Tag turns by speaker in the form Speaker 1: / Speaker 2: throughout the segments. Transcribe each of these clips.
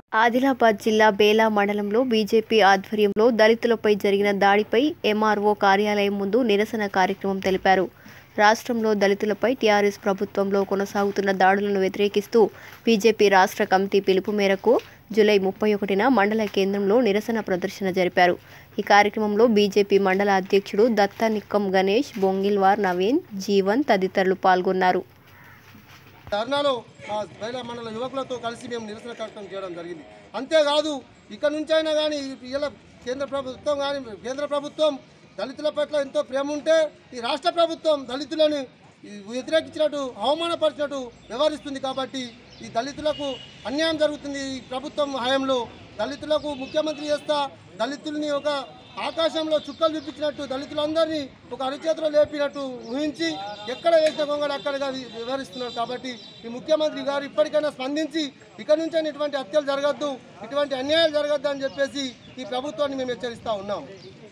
Speaker 1: ఆదిలాబాద్ జిల్లా బేలా మండలంలో బీజేపీ ఆధ్వర్యంలో దళితులపై జరిగిన దాడిపై ఎంఆర్ఓ కార్యాలయం ముందు నిరసన కార్యక్రమం తెలిపారు రాష్ట్రంలో దళితులపై టీఆర్ఎస్ ప్రభుత్వంలో కొనసాగుతున్న దాడులను వ్యతిరేకిస్తూ బీజేపీ రాష్ట్ర కమిటీ పిలుపు మేరకు జూలై ముప్పై ఒకటిన మండల కేంద్రంలో నిరసన ప్రదర్శన జరిపారు ఈ కార్యక్రమంలో బీజేపీ మండల అధ్యక్షుడు దత్తనిక్కం గణేష్ బొంగిల్వార్ నవీన్ జీవన్ తదితరులు పాల్గొన్నారు
Speaker 2: ధర్నాలో మా మహిళా మండల యువకులతో కలిసి మేము నిరసన కార్యక్రమం చేయడం జరిగింది అంతేకాదు ఇక్కడ నుంచైనా కానీ ఇలా కేంద్ర ప్రభుత్వం కానీ కేంద్ర ప్రభుత్వం దళితుల పట్ల ఎంతో ప్రేమ ఉంటే ఈ రాష్ట్ర ప్రభుత్వం దళితులను ఈ వ్యతిరేకించినట్టు అవమానపరిచినట్టు వ్యవహరిస్తుంది కాబట్టి ఈ దళితులకు అన్యాయం జరుగుతుంది ఈ ప్రభుత్వం హయాంలో దళితులకు ముఖ్యమంత్రి చేస్తా దళితుల్ని ఒక ఆకాశంలో చుక్కలు చూపించినట్టు దళితులందరినీ ఒక అరిచేతిలో లేపినట్టు ఊహించి ఎక్కడ వేసిన గొంగడు అక్కడగా వి- వివరిస్తున్నారు కాబట్టి ఈ ముఖ్యమంత్రి గారు ఇప్పటికైనా స్పందించి ఇక్కడి నుంచి ఇటువంటి హత్యలు జరగద్దు ఇటువంటి అన్యాయాలు జరగద్దు అని చెప్పేసి ఈ ప్రభుత్వాన్ని మేము హెచ్చరిస్తా ఉన్నాం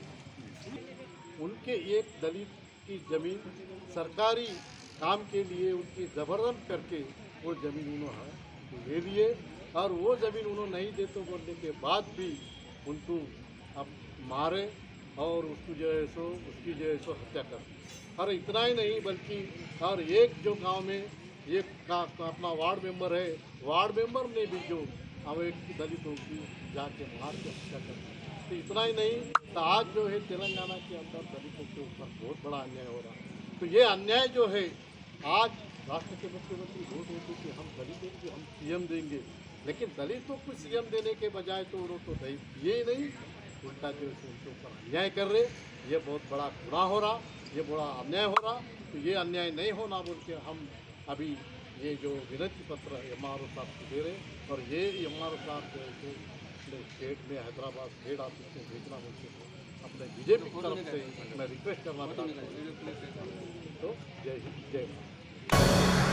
Speaker 3: उनके एक दलित की ज़मीन सरकारी काम के लिए उनकी ज़बरदस्त करके वो ज़मीन उन्होंने ले लिए और वो ज़मीन उन्होंने नहीं दे तो बोलने के बाद भी उनको अब मारे और उसको जो है सो उसकी जो है सो हत्या कर दी। और इतना ही नहीं बल्कि और एक जो गांव में एक का, का अपना वार्ड मेंबर है वार्ड मेंबर ने भी जो हम एक दलितों की जाके मार के हत्या कर दी तो इतना ही नहीं तो आज जो है तेलंगाना के अंदर दलितों के ऊपर बहुत बड़ा अन्याय हो रहा है तो ये अन्याय जो है आज राष्ट्र के मुख्यमंत्री घोष होते कि हम दलितों को हम सीएम देंगे लेकिन दलितों को सीएम देने के बजाय तो उन्होंने तो दे- दिए ही नहीं उल्टा जो है उनके ऊपर अन्याय कर रहे ये बहुत बड़ा गुनाह हो रहा ये बड़ा अन्याय हो रहा तो ये अन्याय नहीं होना बोल के हम अभी ये जो विनती पत्र एम आर ओ साहब को दे रहे हैं और ये एम आर ओ साहब जो है सो अपने स्टेट में हैदराबाद स्टेट ऑफिस में भेजना बोलते हैं अपने बीजेपी की तरफ से मैं रिक्वेस्ट करना चाहता हूँ तो जय हिंद जय भारत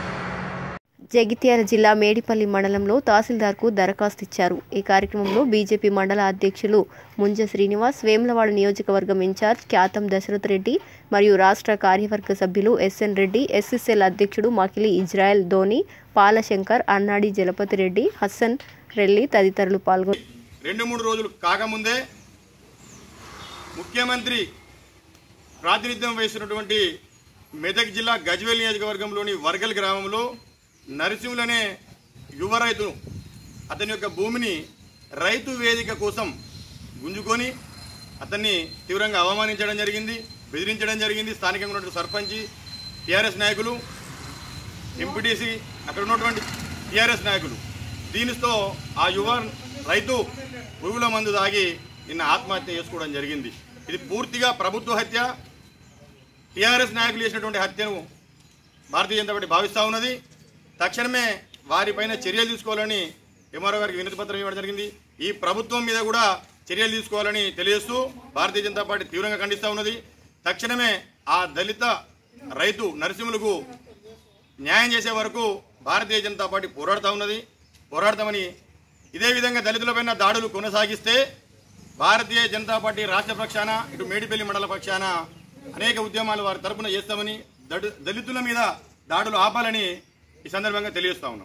Speaker 1: జగిత్యాల జిల్లా మేడిపల్లి మండలంలో తహసీల్దార్కు దరఖాస్తు ఇచ్చారు ఈ కార్యక్రమంలో బీజేపీ మండల అధ్యక్షులు ముంజ శ్రీనివాస్ వేములవాడ నియోజకవర్గం ఇన్ఛార్జ్ ఖ్యాతం దశరథ్ రెడ్డి మరియు రాష్ట్ర కార్యవర్గ సభ్యులు ఎస్ఎన్ రెడ్డి ఎస్ఎస్ఎల్ అధ్యక్షుడు మకిలి ఇజ్రాయెల్ ధోని పాలశంకర్ అన్నాడి జలపతి రెడ్డి హసన్ రెల్లి తదితరులు పాల్గొన్నారు
Speaker 4: రెండు మూడు రోజులు కాకముందే ముఖ్యమంత్రి ప్రాతినిధ్యం వహిస్తున్నటువంటి మెదక్ జిల్లా గజ్వేల్ నియోజకవర్గంలోని వర్గల్ గ్రామంలో నరసింహులనే యువ రైతు అతని యొక్క భూమిని రైతు వేదిక కోసం గుంజుకొని అతన్ని తీవ్రంగా అవమానించడం జరిగింది బెదిరించడం జరిగింది స్థానికంగా ఉన్నటువంటి సర్పంచి టీఆర్ఎస్ నాయకులు ఎంపీటీసీ అక్కడ ఉన్నటువంటి టీఆర్ఎస్ నాయకులు దీనితో ఆ యువ రైతు పురుగుల మందు తాగి నిన్న ఆత్మహత్య చేసుకోవడం జరిగింది ఇది పూర్తిగా ప్రభుత్వ హత్య టీఆర్ఎస్ నాయకులు చేసినటువంటి హత్యను భారతీయ జనతా పార్టీ భావిస్తూ ఉన్నది తక్షణమే వారిపైన చర్యలు తీసుకోవాలని ఎంఆర్ఓ గారికి వినతి పత్రం ఇవ్వడం జరిగింది ఈ ప్రభుత్వం మీద కూడా చర్యలు తీసుకోవాలని తెలియజేస్తూ భారతీయ జనతా పార్టీ తీవ్రంగా ఖండిస్తూ ఉన్నది తక్షణమే ఆ దళిత రైతు నరసింహులకు న్యాయం చేసే వరకు భారతీయ జనతా పార్టీ పోరాడుతూ ఉన్నది పోరాడతామని ఇదే విధంగా దళితులపైన దాడులు కొనసాగిస్తే భారతీయ జనతా పార్టీ రాష్ట్ర పక్షాన ఇటు మేడిపల్లి మండల పక్షాన అనేక ఉద్యమాలు వారి తరపున చేస్తామని దళి- దళితుల మీద దాడులు ఆపాలని ఈ సందర్భంగా తెలియజేస్తా ఉన్నాం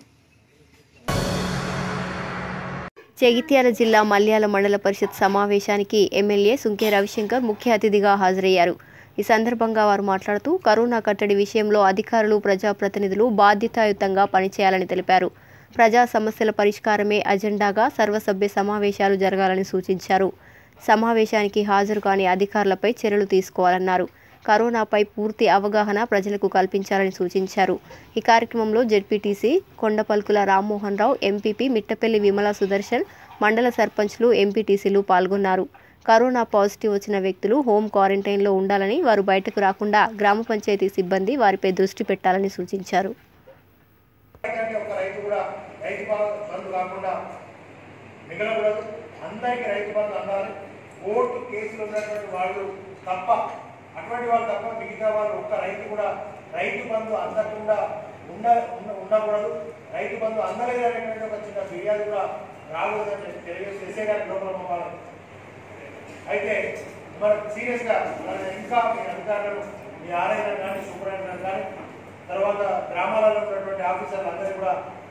Speaker 1: జగిత్యాల జిల్లా మల్యాల మండల పరిషత్ సమావేశానికి ఎమ్మెల్యే సుంకే రవిశంకర్ ముఖ్య అతిథిగా హాజరయ్యారు ఈ సందర్భంగా వారు మాట్లాడుతూ కరోనా కట్టడి విషయంలో అధికారులు ప్రజాప్రతినిధులు బాధ్యతాయుతంగా పనిచేయాలని తెలిపారు ప్రజా సమస్యల పరిష్కారమే అజెండాగా సర్వసభ్య సమావేశాలు జరగాలని సూచించారు సమావేశానికి హాజరు కాని అధికారులపై చర్యలు తీసుకోవాలన్నారు కరోనాపై పూర్తి అవగాహన ప్రజలకు కల్పించాలని సూచించారు ఈ కార్యక్రమంలో జెడ్పీటీసీ కొండపల్కుల రామ్మోహన్ రావు ఎంపీపీ మిట్టపల్లి విమల సుదర్శన్ మండల సర్పంచ్లు ఎంపీటీసీలు పాల్గొన్నారు కరోనా పాజిటివ్ వచ్చిన వ్యక్తులు హోం క్వారంటైన్లో ఉండాలని వారు బయటకు రాకుండా గ్రామ పంచాయతీ సిబ్బంది వారిపై దృష్టి పెట్టాలని సూచించారు
Speaker 5: రైతాంగ ఒక రైతు కూడా రైతు బా- బంధు కాకుండా మిగలకూడదు అందరికీ రైతు బంధు అందాలి కోర్టు కేసులు ఉన్నటువంటి వాళ్ళు తప్ప అటువంటి వాళ్ళు తప్ప మిగతా వాళ్ళు ఒక్క రైతు కూడా రైతు బంధు అందకుండా ఉండ ఉండ- ఉండకూడదు రైతు బంధు అందలేదు అనేటువంటి ఒక చిన్న ఫిర్యాదు కూడా రాకూడదని చెప్పి తెలియజేసి ఎస్ఏ గారి లోపల పంపాలి అయితే మరి సీరియస్గా మరి ఇంకా మీ అధికారులు మీ ఆర్ఐలను కానీ సూపరింటెండెంట్ కానీ తర్వాత గ్రామాలలో ఉన్నటువంటి ఆఫీసర్లు అందరూ కూడా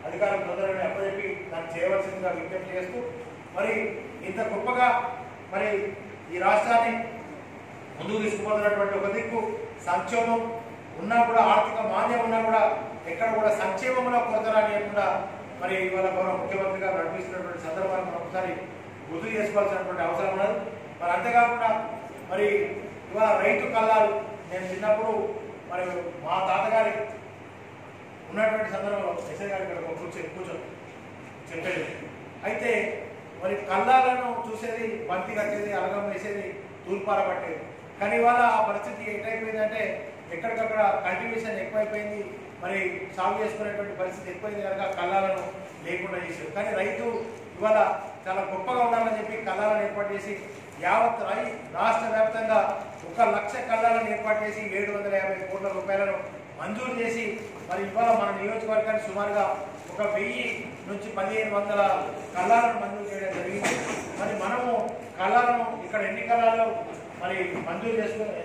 Speaker 5: అధికారులు తొందరగా అప్పచెప్పి దాన్ని చేయవలసిందిగా విజ్ఞప్తి చేస్తూ మరి ఇంత గొప్పగా మరి ఈ రాష్ట్రాన్ని ముందుకు తీసుకుపోతున్నటువంటి ఒక దిక్కు సంక్షేమం ఉన్నా కూడా ఆర్థిక మాంద్యం ఉన్నా కూడా ఎక్కడ కూడా సంక్షేమంలో కొరత రానియకుండా మరి ఇవాళ గౌరవ ముఖ్యమంత్రిగా నడిపిస్తున్నటువంటి సందర్భాన్ని మనం ఒకసారి గుర్తు చేసుకోవాల్సినటువంటి అవసరం ఉన్నది మరి అంతేకాకుండా మరి ఇవాళ రైతు కళ్ళాలు నేను చిన్నప్పుడు మరి మా తాతగారి ఉన్నటువంటి సందర్భంలో ఎస్ఐ గారి ఇక్కడ కూర్చో కూర్చో చెప్పేది అయితే మరి కళ్ళాలను చూసేది బంతి కట్టేది అలగం వేసేది తూర్పార పట్టేది కానీ ఇవాళ ఆ పరిస్థితి ఎట్లయిపోయిందంటే ఎక్కడికక్కడ కల్టివేషన్ ఎక్కువైపోయింది మరి సాగు చేసుకునేటువంటి పరిస్థితి ఎక్కువైంది కనుక కళ్ళాలను లేకుండా చేశారు కానీ రైతు ఇవాళ చాలా గొప్పగా ఉండాలని చెప్పి కళ్ళాలను ఏర్పాటు చేసి యావత్ రై రాష్ట్ర వ్యాప్తంగా ఒక లక్ష కళ్ళాలను ఏర్పాటు చేసి ఏడు వందల యాభై కోట్ల రూపాయలను మంజూరు చేసి మరి ఇవాళ మన నియోజకవర్గానికి సుమారుగా ఒక వెయ్యి నుంచి పదిహేను వందల కళ్ళాలను మంజూరు చేయడం జరిగింది మరి మనము కళ్ళాలను ఇక్కడ ఎన్ని కళ్ళాలు మరి మంజూరు చేసుకుని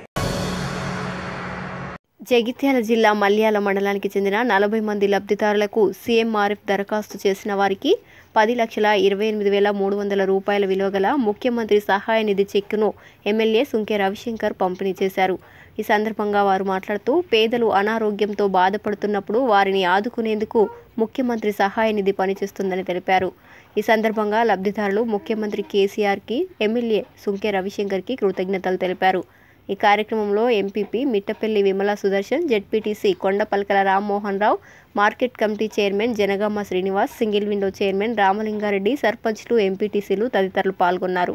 Speaker 1: జగిత్యాల జిల్లా మల్యాల మండలానికి చెందిన నలభై మంది లబ్ధిదారులకు సీఎంఆర్ఎఫ్ దరఖాస్తు చేసిన వారికి పది లక్షల ఇరవై ఎనిమిది వేల మూడు వందల రూపాయల విలువ గల ముఖ్యమంత్రి సహాయ నిధి చెక్కును ఎమ్మెల్యే సుంకె రవిశంకర్ పంపిణీ చేశారు ఈ సందర్భంగా వారు మాట్లాడుతూ పేదలు అనారోగ్యంతో బాధపడుతున్నప్పుడు వారిని ఆదుకునేందుకు ముఖ్యమంత్రి సహాయ నిధి పనిచేస్తుందని తెలిపారు ఈ సందర్భంగా లబ్ధిదారులు ముఖ్యమంత్రి కేసీఆర్కి ఎమ్మెల్యే సుంకె రవిశంకర్కి కృతజ్ఞతలు తెలిపారు ఈ కార్యక్రమంలో MPP Mittapalli Vimala Sudarshan ZPTC Kondapalkala Rammohan Rao market committee chairman Janagama Srinivas single window chairman Ramalingareddy సర్పంచ్లు ఎంపీటీసీలు తదితరులు పాల్గొన్నారు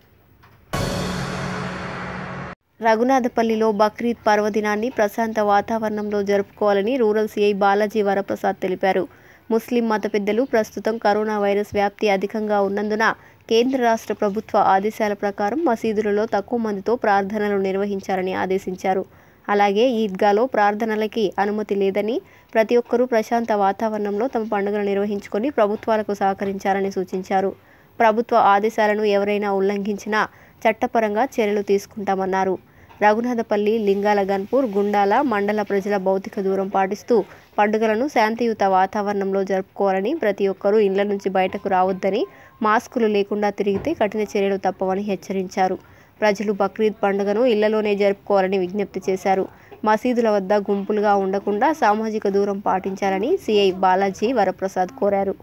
Speaker 1: రఘునాథపల్లిలో బక్రీద్ పర్వదినాన్ని ప్రశాంత వాతావరణంలో జరుపుకోవాలని రూరల్ సీఐ బాలాజీ వరప్రసాద్ తెలిపారు ముస్లిం మత పెద్దలు ప్రస్తుతం కరోనా వైరస్ వ్యాప్తి అధికంగా ఉన్నందున కేంద్ర రాష్ట్ర ప్రభుత్వ ఆదేశాల ప్రకారం మసీదులలో తక్కువ మందితో ప్రార్థనలు నిర్వహించాలని ఆదేశించారు అలాగే ఈద్గాలో ప్రార్థనలకి అనుమతి లేదని ప్రతి ఒక్కరూ ప్రశాంత వాతావరణంలో తమ పండుగలు నిర్వహించుకొని ప్రభుత్వాలకు సహకరించాలని సూచించారు ప్రభుత్వ ఆదేశాలను ఎవరైనా ఉల్లంఘించినా చట్టపరంగా చర్యలు తీసుకుంటామన్నారు రఘునాథపల్లి లింగాల గన్పూర్ గుండాల మండల ప్రజల భౌతిక దూరం పాటిస్తూ పండుగలను శాంతియుత వాతావరణంలో జరుపుకోవాలని ప్రతి ఒక్కరూ ఇళ్ల నుంచి బయటకు రావద్దని మాస్కులు లేకుండా తిరిగితే కఠిన చర్యలు తప్పవని హెచ్చరించారు ప్రజలు బక్రీద్ పండుగను ఇళ్లలోనే జరుపుకోవాలని విజ్ఞప్తి చేశారు మసీదుల వద్ద గుంపులుగా ఉండకుండా సామాజిక దూరం పాటించాలని సిఐ బాలాజీ వరప్రసాద్ కోరారు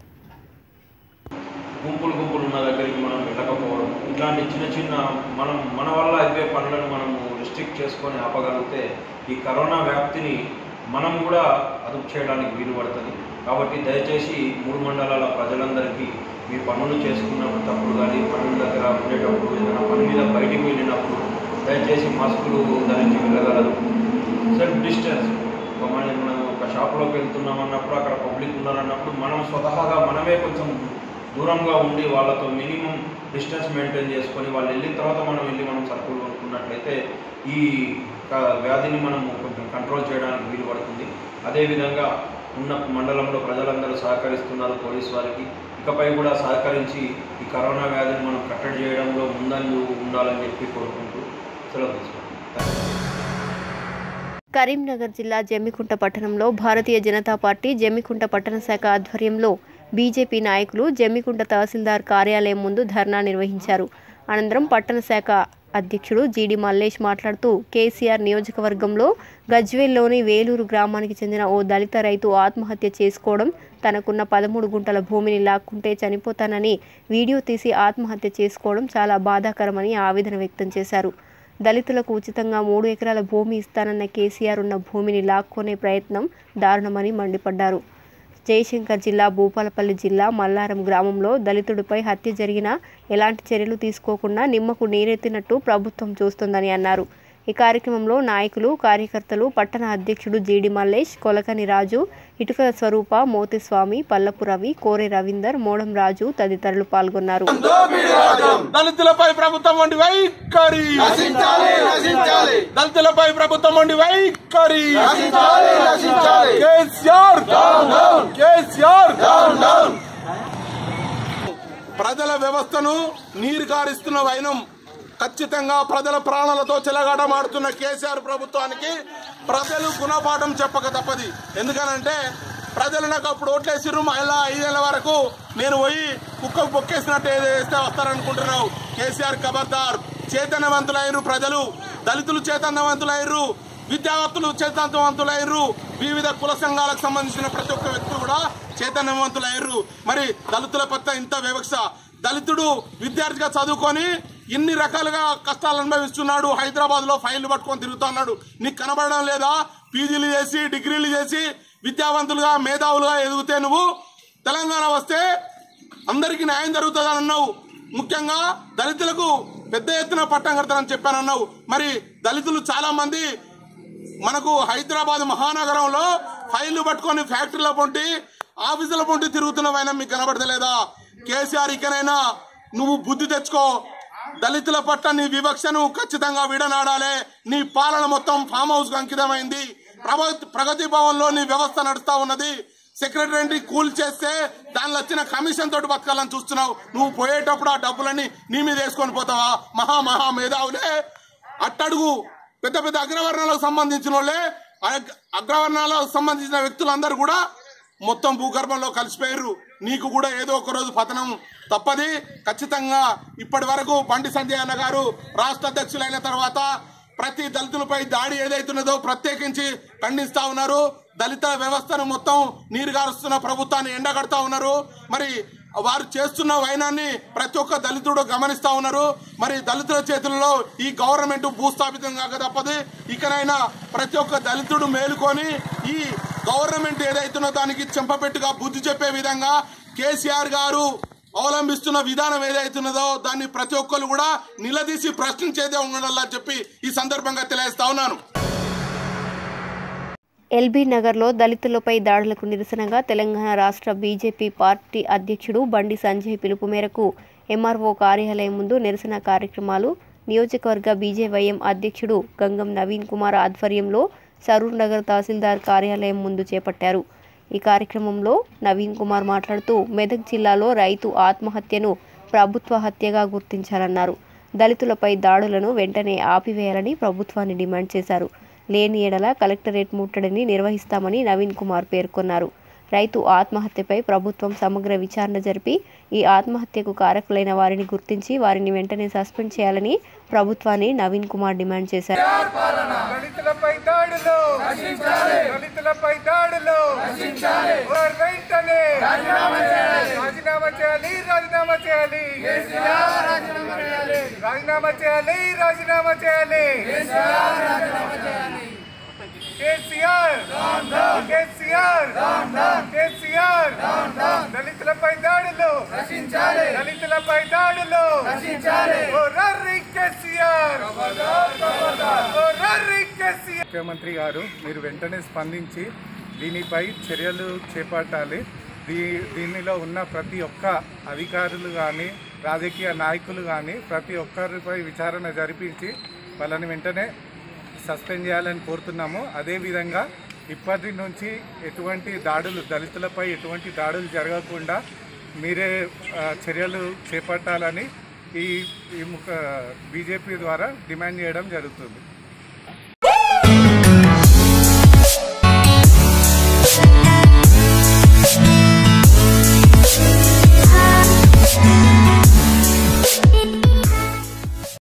Speaker 6: గుంపులు గుంపులు ఉన్న దగ్గరికి మనం వెళ్ళకపోవడం ఇట్లాంటి చిన్న చిన్న మనం మన వల్ల అయిపోయే పనులను మనము రిస్ట్రిక్ట్ చేసుకొని ఆపగలిగితే ఈ కరోనా వ్యాప్తిని మనం కూడా అదుపు చేయడానికి వీలు పడుతుంది కాబట్టి దయచేసి మూడు మండలాల ప్రజలందరికీ మీ పనులు చేసుకున్నప్పుడు తప్పుడు కానీ పనుల దగ్గర ఉండేటప్పుడు ఏదైనా పని మీద బయటికి వెళ్ళినప్పుడు దయచేసి మాస్కులు ధరించి వెళ్ళగలరు సెల్ఫ్ డిస్టెన్స్ మనం మనం ఒక షాప్లోకి వెళ్తున్నాం అన్నప్పుడు అక్కడ పబ్లిక్ ఉన్నారన్నప్పుడు మనం స్వతహాగా మనమే కొంచెం దూరంగా ఉండి వాళ్ళతో మినిమం డిస్టెన్స్ మెయింటైన్ చేసుకొని వాళ్ళు వెళ్ళిన తర్వాత మనం వెళ్ళి మనం సరుకులు కొనుక్కున్నట్లయితే ఈ క- వ్యాధిని మనం కొంచెం కంట్రోల్ చేయడానికి వీలు పడుతుంది అదేవిధంగా ఉన్న మండలంలో ప్రజలందరూ సహకరిస్తున్నారు పోలీస్ వారికి ఇకపై కూడా సహకరించి ఈ కరోనా వ్యాధిని మనం కట్టడి చేయడంలో ముందంజు ఉండాలని చెప్పి కోరుకుంటూ సెలవు తీసుకుంటాం
Speaker 1: కరీంనగర్ జిల్లా జమ్మికుంట పట్టణంలో భారతీయ జనతా పార్టీ జమ్మికుంట పట్టణ శాఖ ఆధ్వర్యంలో బీజేపీ నాయకులు జమ్మికుంట తహసీల్దార్ కార్యాలయం ముందు ధర్నా నిర్వహించారు అనంతరం పట్టణ శాఖ అధ్యక్షుడు జీడి మల్లేష్ మాట్లాడుతూ కేసీఆర్ నియోజకవర్గంలో గజ్వేల్లోని వేలూరు గ్రామానికి చెందిన ఓ దళిత రైతు ఆత్మహత్య చేసుకోవడం తనకున్న పదమూడు గుంటల భూమిని లాక్కుంటే చనిపోతానని వీడియో తీసి ఆత్మహత్య చేసుకోవడం చాలా బాధాకరమని ఆవేదన వ్యక్తం చేశారు దళితులకు ఉచితంగా మూడు ఎకరాల భూమి ఇస్తానన్న కేసీఆర్ ఉన్న భూమిని లాక్కొనే ప్రయత్నం దారుణమని మండిపడ్డారు జయశంకర్ జిల్లా భూపాలపల్లి జిల్లా మల్లారం గ్రామంలో దళితుడిపై హత్య జరిగినా ఎలాంటి చర్యలు తీసుకోకుండా నిమ్మకు నీరెత్తినట్టు ప్రభుత్వం చూస్తుందని అన్నారు ఈ కార్యక్రమంలో నాయకులు కార్యకర్తలు పట్టణ అధ్యక్షుడు జీడి మల్లేష్ కొలకని రాజు ఇటుకల స్వరూప మోతిస్వామి పల్లపు రవి కోరె రవీందర్ మోడం రాజు తదితరులు పాల్గొన్నారు
Speaker 7: దళితులపై ప్రభుత్వం వంటి వైఖరి దళితులపై ప్రభుత్వం వంటి వైఖరి కేసీఆర్ కేసీఆర్ ప్రజల వ్యవస్థను నీరు కారిస్తున్న వైనం ఖచ్చితంగా ప్రజల ప్రాణాలతో చెలగాటమాడుతున్న కేసీఆర్ ప్రభుత్వానికి ప్రజలు గుణపాఠం చెప్పక తప్పది ఎందుకనంటే ప్రజలు నాకు అప్పుడు ఓట్లేసిర్రు మళ్ళా ఐదేళ్ల వరకు నేను పోయి కుక్కకు పొక్కేసినట్టు ఏదో వేస్తే వస్తారనుకుంటున్నావు కేసీఆర్ ఖబర్దార్ చైతన్యవంతులయ్యారు ప్రజలు దళితులు చైతన్యవంతులయ్యారు విద్యావంతులు చైతన్యవంతులయ్యారు వివిధ కుల సంఘాలకు సంబంధించిన ప్రతి ఒక్క వ్యక్తులు కూడా చైతన్యవంతులయ్యారు మరి దళితుల పట్ల ఇంత వివక్ష దళితుడు విద్యార్థిగా చదువుకొని ఇన్ని రకాలుగా కష్టాలు అనుభవిస్తున్నాడు హైదరాబాద్ లో ఫైళ్లు పట్టుకొని తిరుగుతున్నాడు నీకు కనబడడం లేదా పీజీలు చేసి డిగ్రీలు చేసి విద్యావంతులుగా మేధావులుగా ఎదిగితే నువ్వు తెలంగాణ వస్తే అందరికీ న్యాయం జరుగుతుందని అన్నావు ముఖ్యంగా దళితులకు పెద్ద ఎత్తున పట్టం కడతానని చెప్పానన్నావు మరి దళితులు చాలా మంది మనకు హైదరాబాద్ మహానగరంలో ఫైళ్లు పట్టుకొని ఫ్యాక్టరీల పొంటి ఆఫీసుల పొంటి తిరుగుతున్నవైనా మీకు కనబడతలేదా కేసీఆర్ ఇకనైనా నువ్వు బుద్ధి తెచ్చుకో దళితుల పట్ల నీ వివక్షను ఖచ్చితంగా విడనాడాలి నీ పాలన మొత్తం ఫామ్ హౌస్ కు అంకితమైంది ప్రగతి ప్రగతి భవన్ లో నీ వ్యవస్థ నడుస్తా ఉన్నది సెక్రటరీ కూల్ చేస్తే దానిలో వచ్చిన కమిషన్ తోటి బతకాలని చూస్తున్నావు నువ్వు పోయేటప్పుడు ఆ డబ్బులన్నీ నీ మీద వేసుకొని పోతావా మహా మహా మేధావులే అట్టడుగు పెద్ద పెద్ద అగ్రవర్ణాలకు సంబంధించిన వాళ్ళే అగ్- అగ్రవర్ణాలకు సంబంధించిన వ్యక్తులందరూ కూడా మొత్తం భూగర్భంలో కలిసిపోయారు నీకు కూడా ఏదో ఒక రోజు పతనం తప్పది ఖచ్చితంగా ఇప్పటి వరకు బండి సంజయ్ అన్న గారు రాష్ట్ర అధ్యక్షులైన తర్వాత ప్రతి దళితులపై దాడి ఏదైతున్నదో ప్రత్యేకించి ఖండిస్తా ఉన్నారు దళిత వ్యవస్థను మొత్తం నీరు గారుస్తున్న ప్రభుత్వాన్ని ఎండగడతా ఉన్నారు మరి వారు చేస్తున్న వైనాన్ని ప్రతి ఒక్క దళితుడు గమనిస్తా ఉన్నారు మరి దళితుల చేతుల్లో ఈ గవర్నమెంట్ భూస్థాపితం కాక తప్పదు ఇకనైనా ప్రతి ఒక్క దళితుడు మేలుకొని ఈ గవర్నమెంట్ ఏదైతున్నో దానికి చెంపపెట్టుగా బుద్ధి చెప్పే విధంగా కేసీఆర్ గారు అవలంబిస్తున్న విధానం ఏదైతున్నదో దాన్ని ప్రతి ఒక్కరు కూడా నిలదీసి ప్రశ్నించేదే ఉండాలని చెప్పి ఈ సందర్భంగా తెలియజేస్తా ఉన్నాను
Speaker 1: ఎల్బీ నగర్లో దళితులపై దాడులకు నిరసనగా తెలంగాణ రాష్ట్ర బీజేపీ పార్టీ అధ్యక్షుడు బండి సంజయ్ పిలుపు మేరకు ఎంఆర్ఓ కార్యాలయం ముందు నిరసన కార్యక్రమాలు నియోజకవర్గ బీజేవైఎం అధ్యక్షుడు గంగం నవీన్ కుమార్ ఆధ్వర్యంలో సరూర్ నగర్ తహసీల్దార్ కార్యాలయం ముందు చేపట్టారు ఈ కార్యక్రమంలో నవీన్ కుమార్ మాట్లాడుతూ మెదక్ జిల్లాలో రైతు ఆత్మహత్యను ప్రభుత్వ హత్యగా గుర్తించాలన్నారు దళితులపై దాడులను వెంటనే ఆపివేయాలని ప్రభుత్వాన్ని డిమాండ్ చేశారు లేని ఎడల కలెక్టరేట్ ముట్టడిని నిర్వహిస్తామని నవీన్ కుమార్ పేర్కొన్నారు రైతు ఆత్మహత్యపై ప్రభుత్వం సమగ్ర విచారణ జరిపి ఈ ఆత్మహత్యకు కారకులైన వారిని గుర్తించి వారిని వెంటనే సస్పెండ్ చేయాలని ప్రభుత్వాన్ని నవీన్ కుమార్ డిమాండ్ చేశారు
Speaker 8: దళితులపై దాడులు దళితులపై దాడులు వారు వెంటనే రాజీనామా చేయాలి రాజీనామా చేయాలి రాజీనామా చేయాలి రాజీనామా చేయాలి కేసీఆర్ కేసీఆర్ కేసీఆర్ దళితులపై దాడులు దళితులపై దాడులు ఓ రర్రి కేసీఆర్ ఓ రర్రి కేసీఆర్ ముఖ్యమంత్రి గారు మీరు వెంటనే స్పందించి దీనిపై చర్యలు చేపట్టాలి దీ దీనిలో ఉన్న ప్రతి ఒక్క అధికారులు కానీ రాజకీయ నాయకులు కానీ ప్రతి ఒక్కరిపై విచారణ జరిపించి వాళ్ళని వెంటనే సస్పెండ్ చేయాలని కోరుతున్నాము అదేవిధంగా ఇప్పటి నుంచి ఎటువంటి దాడులు దళితులపై ఎటువంటి దాడులు జరగకుండా మీరే ఆ, చర్యలు చేపట్టాలని ఈ ఈ ముఖ బీజేపీ ద్వారా డిమాండ్ చేయడం జరుగుతుంది